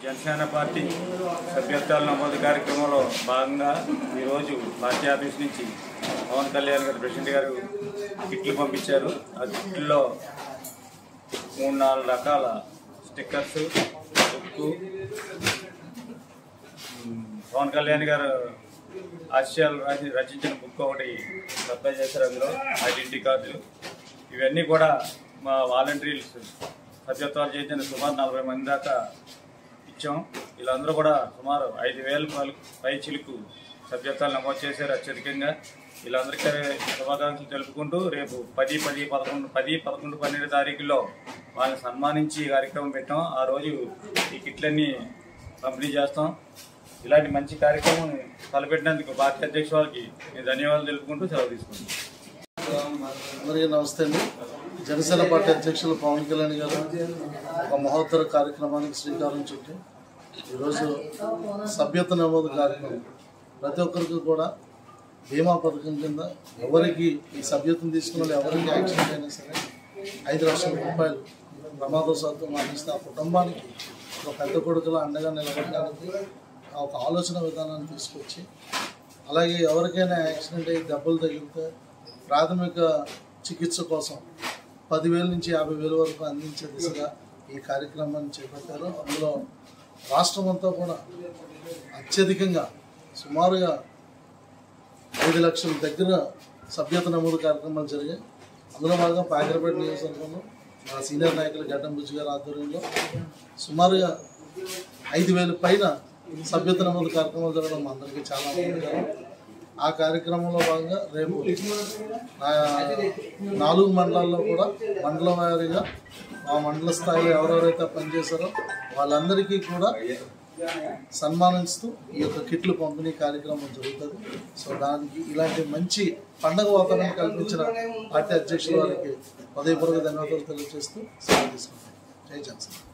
Janasena party సభ్యత్వాల నమోదు కార్యక్రమంలో భాగంగా ఈరోజు పార్టీ ఆఫీస్ నుంచి పవన్ కళ్యాణ్ గారు ప్రెసిడెంట్ గారు కిట్లు పంపించారు ఆ కిట్లో మూడు నాలుగు రకాల స్టిక్కర్స్ బుక్కు ఉమ్, పవన్ కళ్యాణ్ గారు ఆశయాలు రాసి రచించిన బుక్ ఒకటి సప్లై చేశారు అందులో ఐడెంటిటీ కార్డులు ఇవన్నీ కూడా మా వాలంటీర్స్ సభ్యత్వాలు చేసిన సుమారు నలభై మంది దాకా ఇచ్చాం వీళ్ళందరూ కూడా సుమారు ఐదు వేల పలు పై చిలుకు సభ్యత్వాలు నమోదు చేశారు అత్యధికంగా వీళ్ళందరికీ శుభాకాంక్షలు తెలుపుకుంటూ రేపు పది పది పదకొండు పది పదకొండు పన్నెండు తారీఖుల్లో వాళ్ళని సన్మానించి ఈ కార్యక్రమం పెట్టాం ఆ రోజు ఈ కిట్లన్నీ పంపిణీ చేస్తాం ఇలాంటి మంచి కార్యక్రమం తలపెట్టినందుకు పార్టీ అధ్యక్ష వాళ్ళకి నేను ధన్యవాదాలు తెలుపుకుంటూ సెలవు తీసుకుంటాను అందరికీ నమస్తే అండి జనసేన పార్టీ అధ్యక్షులు పవన్ కళ్యాణ్ గారు ఒక మహోత్తర కార్యక్రమానికి శ్రీకారం చుట్టి ఈరోజు సభ్యత నమోదు కార్యక్రమం ప్రతి ఒక్కరికి కూడా బీమా పథకం కింద ఎవరికి ఈ సభ్యత్వం తీసుకున్న వాళ్ళు ఎవరికి యాక్సిడెంట్ అయినా సరే ఐదు లక్షల రూపాయలు ప్రమాదవశాత్తు మరణిస్తే ఆ కుటుంబానికి ఒక పెద్ద కొడుకుల అండగా నిలబడడానికి ఒక ఆలోచన విధానాన్ని తీసుకొచ్చి అలాగే ఎవరికైనా యాక్సిడెంట్ అయ్యి దెబ్బలు తగిలితే ప్రాథమిక చికిత్స కోసం పదివేల నుంచి యాభై వేల వరకు అందించే దిశగా ఈ కార్యక్రమాన్ని చేపట్టారు అందులో రాష్ట్రం అంతా కూడా అత్యధికంగా సుమారుగా ఐదు లక్షల దగ్గర సభ్యత నమోదు కార్యక్రమాలు జరిగాయి అందులో భాగంగా పాకిరపేట నియోజకవర్గంలో మా సీనియర్ నాయకులు గడ్డం బుజ్జి గారి ఆధ్వర్యంలో సుమారుగా ఐదు వేల పైన సభ్యత నమోదు కార్యక్రమాలు జరగడం మా అందరికీ చాలా ఆనందకరం ఆ కార్యక్రమంలో భాగంగా రేపు నా- నాలుగు మండలాల్లో కూడా మండల వారీగా ఆ మండల స్థాయిలో ఎవరెవరైతే పనిచేశారో వాళ్ళందరికీ కూడా సన్మానిస్తూ ఈ యొక్క కిట్లు పంపిణీ కార్యక్రమం జరుగుతుంది సో దానికి ఇలాంటి మంచి పండగ వాతావరణం కల్పించిన పార్టీ అధ్యక్షుల వారికి హృదయపూర్వక ధన్యవాదాలు తెలియజేస్తూ సెలవు తీసుకుంటాం జై జనసేన